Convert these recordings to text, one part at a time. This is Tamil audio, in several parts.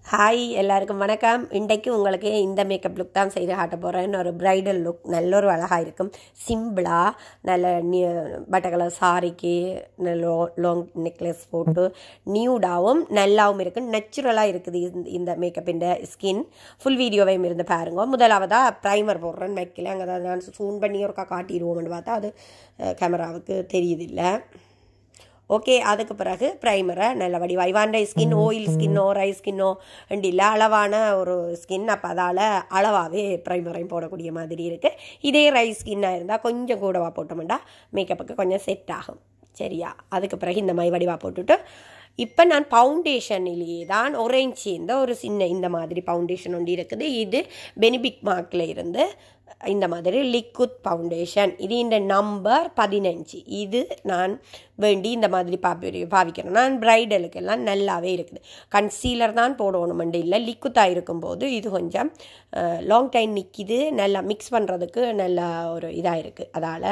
ஹாய் எல்லாருக்கும் வணக்கம் இன்றைக்கு உங்களுக்கு இந்த மேக்கப் லுக் தான் செய்து காட்ட போகிறேன் ஒரு பிரைடல் லுக் நல்ல ஒரு அழகாக இருக்கும் சிம்பிளாக நல்ல பட்டர் கலர் சாரிக்கு லோ லாங் நெக்லஸ் போட்டு நியூடாகவும் நல்லாவும் இருக்குது நேச்சுரலாக இருக்குது இந்த இந்த மேக்கப்பின் ஸ்கின் ஃபுல் வீடியோவையும் இருந்து பாருங்க முதலாவதாக ப்ரைமர் போடுறேன் மெக்கில் அங்கே தான் நான் சூன் பண்ணி ஒருக்கா காட்டிடுவோம்னு பார்த்தா அது கேமராவுக்கு தெரியுதில்லை ஓகே அதுக்கு பிறகு ப்ரைமரை நல்ல வடிவா இவாண்ட ஸ்கின் ஓயில் ஸ்கின்னோ ரை ஸ்கின்னோ இல்லை அளவான ஒரு ஸ்கின் அப்போ அதால் அளவாகவே ப்ரைமரையும் போடக்கூடிய மாதிரி இருக்குது இதே ரை ஸ்கின்னாக இருந்தால் கொஞ்சம் கூடவா போட்டோம்டா மேக்கப்புக்கு கொஞ்சம் செட் ஆகும் சரியா அதுக்கு பிறகு இந்த மாதிரி வடிவா போட்டுட்டு இப்போ நான் ஃபவுண்டேஷனிலேயே தான் ஒரேஞ்ச் இந்த ஒரு சின்ன இந்த மாதிரி ஃபவுண்டேஷன் ஒன்று இருக்குது இது பெனிபிக் மார்க்கில் இருந்து இந்த மாதிரி லிக்விட் ஃபவுண்டேஷன் இது இந்த நம்பர் பதினஞ்சு இது நான் வேண்டி இந்த மாதிரி பாப்பி பாவிக்கிறேன் நான் ப்ரைடலுக்கெல்லாம் நல்லாவே இருக்குது கன்சீலர் தான் போடணுமெண்டு இல்லை லிக்விட்டாக இருக்கும்போது இது கொஞ்சம் லாங் டைம் நிற்கிது நல்லா மிக்ஸ் பண்ணுறதுக்கு நல்லா ஒரு இதாக இருக்குது அதால்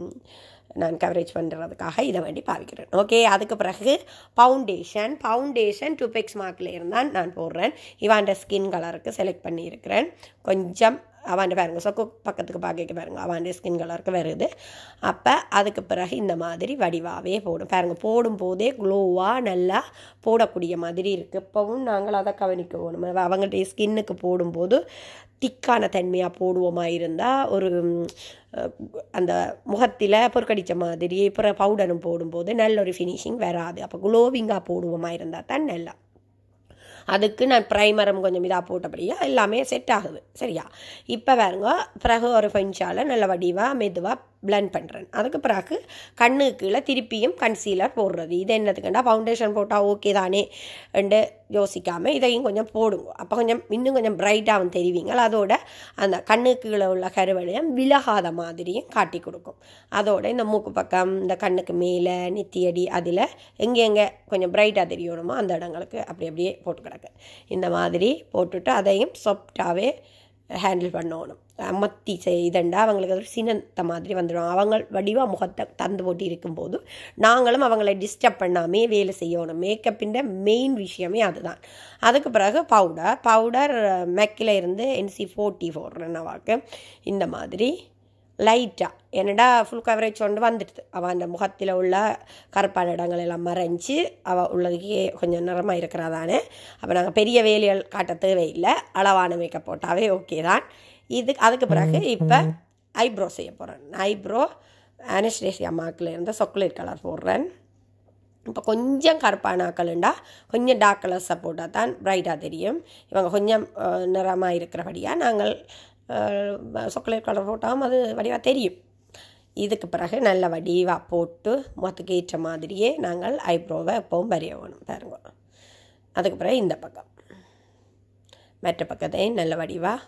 நான் கவரேஜ் பண்ணுறதுக்காக இதை வேண்டி பாவிக்கிறேன் ஓகே அதுக்கு பிறகு ஃபவுண்டேஷன் ஃபவுண்டேஷன் டூ பெக்ஸ் மார்க்கில் இருந்தால் நான் போடுறேன் இவாண்ட ஸ்கின் கலருக்கு செலக்ட் பண்ணியிருக்கிறேன் கொஞ்சம் அவன் பாருங்க சொக்கு பக்கத்துக்கு பார்க்க பாருங்க அவன் ஸ்கின் கலருக்கு வருது அப்போ அதுக்கு பிறகு இந்த மாதிரி வடிவாகவே போடும் பாருங்க போடும்போதே க்ளோவாக நல்லா போடக்கூடிய மாதிரி இருக்குது இப்போவும் நாங்கள் அதை கவனிக்க வேணும் அவங்கள்ட்ட ஸ்கின்னுக்கு போடும்போது திக்கான தன்மையாக போடுவோமா இருந்தால் ஒரு அந்த முகத்தில் பொற்கடித்த மாதிரி அப்புறம் பவுடரும் போடும்போது நல்ல ஒரு ஃபினிஷிங் வராது அப்போ க்ளோவிங்காக போடுவோமா இருந்தால் தான் நல்லா அதுக்கு நான் ப்ரைமரம் கொஞ்சம் இதாக போட்டபடியா எல்லாமே செட் ஆகுது சரியா இப்போ பாருங்க பிறகு ஒரு கொஞ்சால் நல்ல வடிவாக மெதுவாக பிளெண்ட் பண்ணுறேன் அதுக்கு பிறகு கண்ணுக்கு கீழே திருப்பியும் கன்சீலர் போடுறது இது என்னதுக்குண்டா ஃபவுண்டேஷன் போட்டால் ஓகே தானே என்று யோசிக்காமல் இதையும் கொஞ்சம் போடுங்க அப்போ கொஞ்சம் இன்னும் கொஞ்சம் பிரைட்டாகவும் தெரிவிங்க அதோட அந்த கண்ணுக்கு கீழே உள்ள கருவளையம் விலகாத மாதிரியும் காட்டி கொடுக்கும் அதோட இந்த மூக்கு பக்கம் இந்த கண்ணுக்கு மேலே நெத்தியடி அதில் எங்கெங்கே கொஞ்சம் பிரைட்டாக தெரியணுமோ அந்த இடங்களுக்கு அப்படி அப்படியே போட்டு கிடக்கு இந்த மாதிரி போட்டுட்டு அதையும் சாஃப்டாகவே ஹேண்டில் பண்ணணும் அமர்த்தி செய்தண்டா அவங்களுக்கு ஒரு சினத்த மாதிரி வந்துடும் அவங்க வடிவாக முகத்தை தந்து போட்டு இருக்கும்போது நாங்களும் அவங்கள டிஸ்டர்ப் பண்ணாமே வேலை செய்யணும் மேக்கப்பின் மெயின் விஷயமே அதுதான் அதுக்கு பிறகு பவுடர் பவுடர் மெக்கில் இருந்து என்சி ஃபோர்ட்டி ஃபோர் என்னவாக்கு இந்த மாதிரி லைட்டாக என்னடா ஃபுல் கவரேஜ் கொண்டு வந்துடுது அவள் அந்த முகத்தில் உள்ள கருப்பான இடங்கள் எல்லாம் மறைஞ்சி அவள் உள்ளதுக்கே கொஞ்சம் நிறமாக இருக்கிறதானே அப்போ நாங்கள் பெரிய வேலைகள் காட்ட தேவையில்லை அளவான மேக்கப் போட்டாவே ஓகே தான் இது அதுக்கு பிறகு இப்போ ஐப்ரோ செய்ய போகிறேன் ஐப்ரோ அனஸ்டேசியா மார்க்கில் இருந்து சாக்லேட் கலர் போடுறேன் இப்போ கொஞ்சம் கருப்பானாக்கலுண்டா கொஞ்சம் டார்க் கலர்ஸை போட்டால் தான் ப்ரைட்டாக தெரியும் இவங்க கொஞ்சம் நிறமாக இருக்கிறபடியாக நாங்கள் சாக்லேட் கலர் போட்டாலும் அது வடிவாக தெரியும் இதுக்கு பிறகு நல்ல வடிவாக போட்டு முகத்துக்கு ஏற்ற மாதிரியே நாங்கள் ஐப்ரோவை எப்பவும் வரைய வேணும் பாருங்க அதுக்கு பிறகு இந்த பக்கம் மற்ற பக்கத்தையும் நல்ல வடிவாக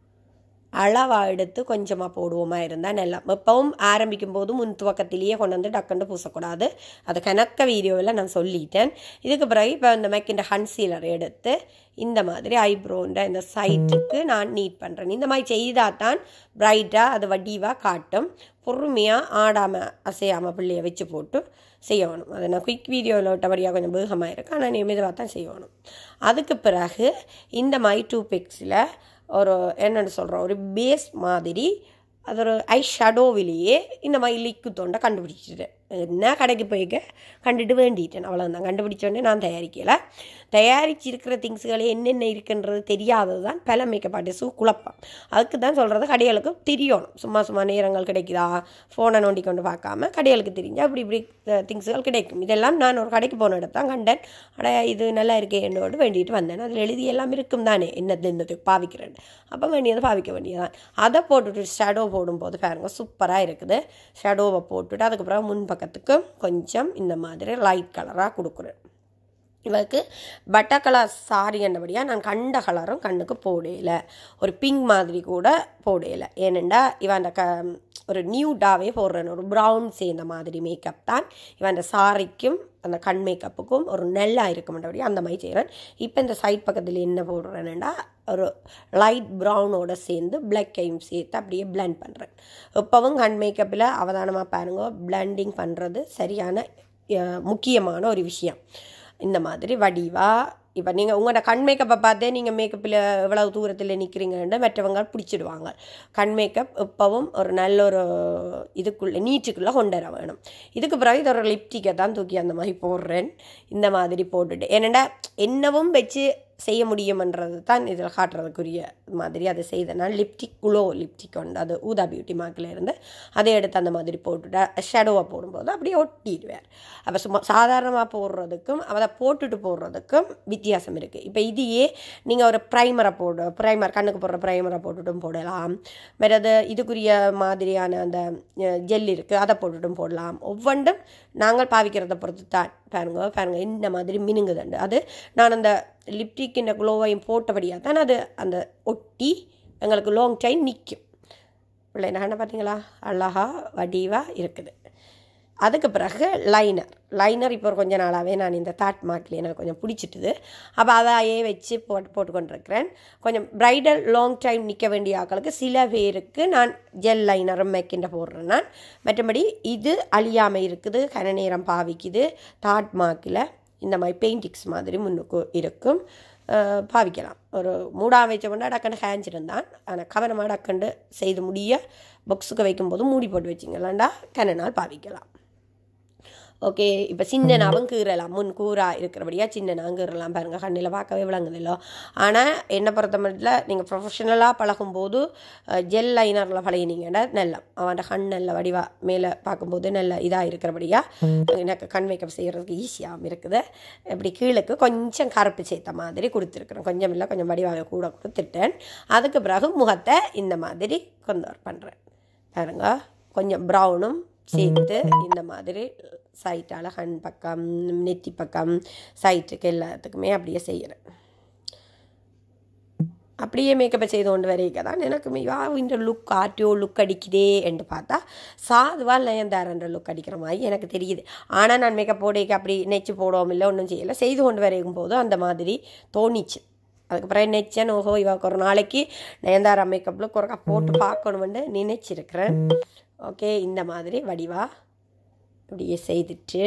அளவாக எடுத்து கொஞ்சமாக போடுவோமா இருந்தால் நல்லா எப்பவும் ஆரம்பிக்கும் போது முன் துவக்கத்திலேயே கொண்டு வந்து டக்குன்னு பூசக்கூடாது அது கணக்க வீடியோவில் நான் சொல்லிட்டேன் இதுக்கு பிறகு இப்போ இந்த மேக்கின்ற கன்சீலர் எடுத்து இந்த மாதிரி ஐப்ரோன்ற இந்த சைட்டுக்கு நான் நீட் பண்ணுறேன் இந்த மாதிரி செய்தால் தான் ப்ரைட்டாக அது வடிவாக காட்டும் பொறுமையாக ஆடாமல் அசையாமல் பிள்ளைய வச்சு போட்டு செய்யணும் அதை நான் குயிக் வீடியோவில் விட்டபடியாக கொஞ்சம் வேகமாக இருக்கு ஆனால் நிமிதமாக தான் செய்யணும் அதுக்கு பிறகு இந்த மாதிரி டூ பிக்ஸில் ஒரு என்னென்னு சொல்கிறோம் ஒரு பேஸ் மாதிரி அது ஒரு ஐ ஷடோவிலேயே இந்த மாதிரி லிக்கு தொண்டை கண்டுபிடிச்சிட்டேன் என்ன கடைக்கு போய்க்க கண்டுட்டு வேண்டிட்டேன் அவ்வளோதான் கண்டுபிடிச்சோடனே நான் தயாரிக்கலை தயாரிச்சிருக்கிற திங்ஸுகளே என்னென்ன இருக்குன்றது தெரியாதது தான் பல மேக்கப் ஆர்டிஸ்ட்டு குழப்பம் அதுக்கு தான் சொல்கிறது கடைகளுக்கு தெரியணும் சும்மா சும்மா நேரங்கள் கிடைக்குதா ஃபோனை நோண்டி கொண்டு பார்க்காம கடைகளுக்கு தெரிஞ்சால் இப்படி இப்படி திங்ஸுகள் கிடைக்கும் இதெல்லாம் நான் ஒரு கடைக்கு போன இடத்தான் கண்டேன் அட இது நல்லா இருக்கே என்னோடு வேண்டிட்டு வந்தேன் அதில் எழுதி எல்லாம் இருக்கும் தானே என்னது என்னது பாவிக்கிறேன் அப்போ வேண்டியது பாவிக்க வேண்டியதான் அதை போட்டுட்டு ஷேடோ போடும்போது பாருங்க சூப்பராக இருக்குது ஷேடோவை போட்டுட்டு அதுக்கப்புறம் முன் பக்கத்துக்கு கொஞ்சம் இந்த மாதிரி லைட் கலராக கொடுக்குறேன் இவருக்கு பட்டர் கலர் சாரி என்னபடியாக நான் கண்ட கலரும் கண்ணுக்கு போடையில ஒரு பிங்க் மாதிரி கூட போடையில ஏனெண்டா இவன் க ஒரு நியூடாகவே போடுறேன் ஒரு ப்ரௌன் சேர்ந்த மாதிரி மேக்கப் தான் இவன் சாரிக்கும் அந்த கண் மேக்கப்புக்கும் ஒரு நல்லா இருக்குமெண்டபடி அந்த மாதிரி செய்கிறேன் இப்போ இந்த சைட் பக்கத்தில் என்ன போடுறேன்டா ஒரு லைட் ப்ரௌனோட சேர்ந்து பிளாக்கையும் சேர்த்து அப்படியே பிளெண்ட் பண்ணுறேன் இப்போவும் கண் மேக்கப்பில் அவதானமாக பாருங்க பிளண்டிங் பண்ணுறது சரியான முக்கியமான ஒரு விஷயம் இந்த மாதிரி வடிவாக இப்போ நீங்கள் உங்களோட கண் மேக்கப்பை பார்த்தே நீங்கள் மேக்கப்பில் எவ்வளவு தூரத்தில் நிற்கிறீங்கன்னு மற்றவங்க பிடிச்சிடுவாங்க கண் மேக்கப் எப்பவும் ஒரு நல்ல ஒரு இதுக்குள்ளே நீட்டுக்குள்ளே கொண்டு வர வேணும் இதுக்கு பிறகு இது ஒரு லிப்டிக்கை தான் தூக்கி அந்த மாதிரி போடுறேன் இந்த மாதிரி போட்டுட்டு ஏனெண்டா என்னவும் வச்சு செய்ய முடியுமன்றது தான் இதில் காட்டுறதுக்குரிய மாதிரி அதை செய்தனால் லிப்டிக் குளோ லிப்டிக் உண்டு அது ஊதா பியூட்டி மார்க்கில் இருந்து அதை எடுத்து அந்த மாதிரி போட்டுட்டு ஷேடோவை போடும்போது அப்படியே ஒட்டிடுவார் அப்போ சும்மா சாதாரணமாக போடுறதுக்கும் அதை போட்டுட்டு போடுறதுக்கும் வித்தியாசம் இருக்குது இப்போ இதையே நீங்கள் ஒரு ப்ரைமரை போடு ப்ரைமர் கண்ணுக்கு போடுற ப்ரைமரை போட்டுட்டும் போடலாம் வேறது இதுக்குரிய மாதிரியான அந்த ஜெல் இருக்குது அதை போட்டுட்டும் போடலாம் ஒவ்வொன்றும் நாங்கள் பாவிக்கிறத பொறுத்து தான் பாருங்க பாருங்க இந்த மாதிரி மினுங்குதுண்டு அது நான் அந்த லிப்டிக்கின் க்ளோவையும் போட்டபடியாக தான் அது அந்த ஒட்டி எங்களுக்கு லாங் டைம் நிற்கும் பிள்ளை என்ன பார்த்தீங்களா அழகா வடிவாக இருக்குது அதுக்கு பிறகு லைனர் லைனர் இப்போ ஒரு கொஞ்ச நாளாகவே நான் இந்த தாட் மார்க்லேயே எனக்கு கொஞ்சம் பிடிச்சிட்டுது அப்போ அதையே வச்சு போட்டு போட்டுக்கொண்டிருக்கிறேன் கொஞ்சம் ப்ரைடல் லாங் டைம் நிற்க வேண்டிய ஆட்களுக்கு சில பேருக்கு நான் ஜெல் லைனரும் மேக்கின்ற போடுறேன் நான் மற்றபடி இது அழியாமல் இருக்குது கன நேரம் பாவிக்குது தாட் மார்க்கில் இந்த மாதிரி பெயிண்டிங்ஸ் மாதிரி முன்னுக்கு இருக்கும் அஹ் பாவிக்கலாம் ஒரு மூடா வச்ச கொண்டு அடக்கண்டு ஹேஞ்சிருந்தான் ஆனால் கவனமாக அடக்கண்டு செய்து முடிய பாக்ஸுக்கு வைக்கும்போது மூடி போட்டு வச்சிங்களாண்டா கன நாள் பாவிக்கலாம் ஓகே இப்போ சின்னனாவும் கீறலாம் முன் கூறா இருக்கிறபடியாக சின்னனாவும் கீறலாம் பாருங்கள் கண்ணில் பார்க்கவே விளங்குதில்லோ ஆனால் என்னை பொறுத்த மட்டும் நீங்கள் ப்ரொஃபஷனலாக பழகும்போது ஜெல் லைனரில் பழகினீங்கன்னா நல்ல அவன் கண் நல்ல வடிவா மேலே பார்க்கும்போது நல்ல இதாக இருக்கிறபடியாக எனக்கு கண் மேக்கப் செய்கிறதுக்கு ஈஸியாகவும் இருக்குது இப்படி கீழுக்கு கொஞ்சம் கருப்பு சேர்த்த மாதிரி கொடுத்துருக்குறேன் கொஞ்சம் இல்லை கொஞ்சம் வடிவாக கூட கொடுத்துட்டேன் அதுக்கு பிறகு முகத்தை இந்த மாதிரி கொண்டு பண்ணுறேன் பாருங்க கொஞ்சம் ப்ரௌனும் சேர்த்து இந்த மாதிரி சைட்டால் கண் பக்கம் நெத்தி பக்கம் சைட்டுக்கு எல்லாத்துக்குமே அப்படியே செய்கிறேன் அப்படியே மேக்கப்பை செய்து கொண்டு வரைக்க தான் எனக்கு வா இந்த லுக் ஆட்டியோ லுக் அடிக்குதே என்று பார்த்தா சாதுவா நயன்தாரன்ற லுக் அடிக்கிற மாதிரி எனக்கு தெரியுது ஆனால் நான் மேக்கப் போடைக்கு அப்படி நெச்சு போடவும் இல்லை ஒன்றும் செய்யலை செய்து கொண்டு வரைக்கும் போது அந்த மாதிரி தோணிச்சு அதுக்கப்புறம் நெச்சேன் ஓஹோ இவாக்கு ஒரு நாளைக்கு நயன்தாரா மேக்கப்பில் குறைக்கா போட்டு பார்க்கணுமென்று நினைச்சிருக்கிறேன் ஓகே இந்த மாதிரி வடிவா இப்படியே செய்துட்டு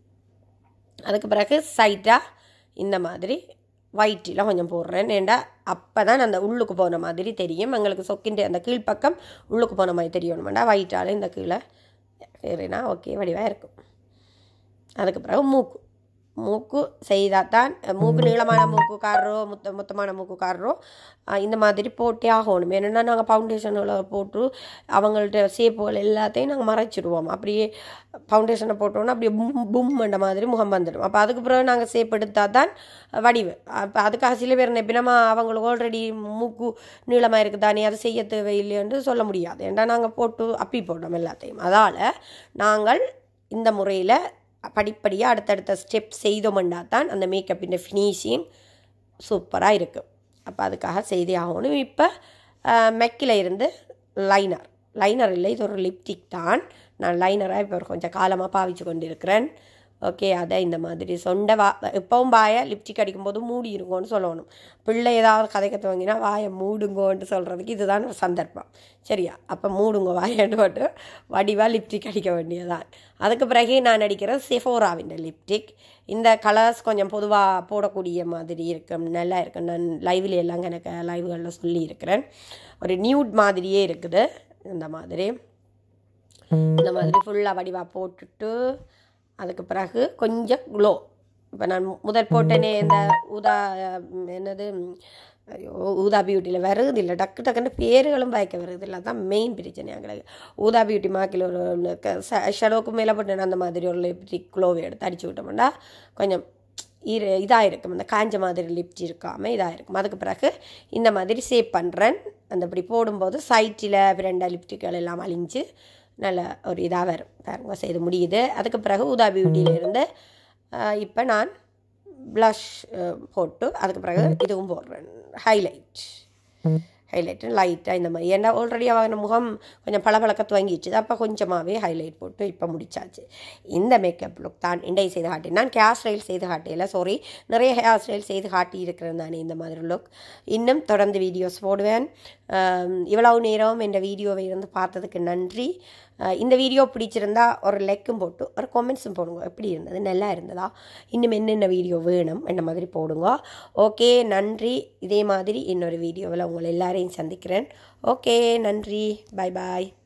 அதுக்கு பிறகு சைட்டாக இந்த மாதிரி ஒயிட்டில் கொஞ்சம் போடுறேன் ஏண்டா அப்போ தான் அந்த உள்ளுக்கு போன மாதிரி தெரியும் எங்களுக்கு சொக்கின்ற அந்த கீழ்ப்பக்கம் உள்ளுக்கு போன மாதிரி தெரியணுமெண்டா ஒயிட்டால் இந்த கீழே ஏறினா ஓகே வடிவாக இருக்கும் அதுக்கு பிறகு மூக்கு மூக்கு செய்தால் தான் மூக்கு நீளமான மூக்குக்காரரோ முத்த மொத்தமான மூக்குக்காரரோ இந்த மாதிரி போட்டே ஆகணும் ஏன்னா நாங்கள் ஃபவுண்டேஷனில் போட்டு அவங்கள்ட்ட சேப்புகள் எல்லாத்தையும் நாங்கள் மறைச்சிடுவோம் அப்படியே ஃபவுண்டேஷனை போட்டோன்னா அப்படியே பும் பும்மண்ட மாதிரி முகம் வந்துடும் அப்போ அதுக்கு பிறகு நாங்கள் சேப் எடுத்தால் தான் வடிவு அப்போ அதுக்காக சில பேர் நெப்பினமா அவங்களுக்கு ஆல்ரெடி மூக்கு நீளமாக இருக்குதானே அது செய்ய தேவையில்லைன்னு சொல்ல முடியாது ஏன்னா நாங்கள் போட்டு அப்பி போட்டோம் எல்லாத்தையும் அதால் நாங்கள் இந்த முறையில் படிப்படியாக அடுத்தடுத்த ஸ்டெப் செய்தோம்னா தான் அந்த மேக்கப்பின் ஃபினிஷிங் சூப்பராக இருக்கும் அப்போ அதுக்காக செய்தே ஆகணும் இப்போ மெக்கில் இருந்து லைனர் லைனர் இல்லை இது ஒரு லிப்டிக் தான் நான் லைனராக இப்போ ஒரு கொஞ்சம் காலமாக பாவிச்சு கொண்டிருக்கிறேன் ஓகே அதை இந்த மாதிரி சொண்டை வா எப்பவும் வாயை லிப்டிக் அடிக்கும்போது மூடி இருங்கோன்னு சொல்லணும் பிள்ளை ஏதாவது கதைக்க துவங்கினா வாயை மூடுங்கோன்ட்டு சொல்கிறதுக்கு இதுதான் ஒரு சந்தர்ப்பம் சரியா அப்போ மூடுங்க வாயன்னு போட்டு வடிவாக லிப்டிக் அடிக்க வேண்டியதான் அதுக்கு பிறகு நான் அடிக்கிறது செஃபோராவின் லிப்டிக் இந்த கலர்ஸ் கொஞ்சம் பொதுவாக போடக்கூடிய மாதிரி இருக்கும் நல்லா இருக்கும் நான் லைவ்ல எல்லாம் எனக்கு லைவ்களில் சொல்லியிருக்கிறேன் ஒரு நியூட் மாதிரியே இருக்குது இந்த மாதிரி இந்த மாதிரி ஃபுல்லாக வடிவாக போட்டுட்டு அதுக்கு பிறகு கொஞ்சம் க்ளோ இப்போ நான் முதல் போட்டேனே இந்த ஊதா என்னது ஐயோ ஊதா பியூட்டியில் வருது இல்லை டக்கு டக்குன்னு பேர்களும் பயக்க வருது இல்லை தான் மெயின் பிரச்சனை எங்களுக்கு ஊதா பியூட்டி மாக்கில் ஒரு ஷடோக்கு மேலே போட்டு அந்த மாதிரி ஒரு லிப்டிக் க்ளோவை எடுத்து அடிச்சு விட்டோம்னா கொஞ்சம் இரு இதாக இருக்கும் அந்த காஞ்ச மாதிரி லிப்ட் இருக்காமல் இதாக இருக்கும் அதுக்கு பிறகு இந்த மாதிரி சேவ் பண்ணுறேன் அந்த இப்படி போடும்போது சைட்டில் ரெண்டா லிப்டிக்கள் எல்லாம் அழிஞ்சு நல்ல ஒரு இதாக வரும் பாருங்க செய்து முடியுது அதுக்கு பிறகு ஊதா பியூட்டியிலேருந்து இப்போ நான் ப்ளஷ் போட்டு அதுக்கு பிறகு இதுவும் போடுறேன் ஹைலைட் ஹைலைட்டு லைட்டாக இந்த மாதிரி ஏன்னா ஆல்ரெடி அவங்க முகம் கொஞ்சம் பளபளக்க துவங்கிடுச்சு அப்போ கொஞ்சமாகவே ஹைலைட் போட்டு இப்போ முடிச்சாச்சு இந்த மேக்கப் லுக் தான் இண்டை செய்து காட்டி நான் ஹேர் ஸ்டைல் செய்து காட்டியில சாரி நிறைய ஹேர் ஸ்டைல் செய்து காட்டி இருக்கிறேன் நான் இந்த மாதிரி லுக் இன்னும் தொடர்ந்து வீடியோஸ் போடுவேன் இவ்வளவு நேரம் இந்த வீடியோவை இருந்து பார்த்ததுக்கு நன்றி அஹ் இந்த வீடியோ பிடிச்சிருந்தா ஒரு லைக்கும் போட்டு ஒரு கமெண்ட்ஸும் போடுங்க எப்படி இருந்தது நல்லா இருந்ததா இன்னும் என்னென்ன வீடியோ வேணும் என்ன மாதிரி போடுங்க ஓகே நன்றி இதே மாதிரி இன்னொரு வீடியோவில் உங்களை எல்லாரையும் சந்திக்கிறேன் ஓகே நன்றி பை பாய்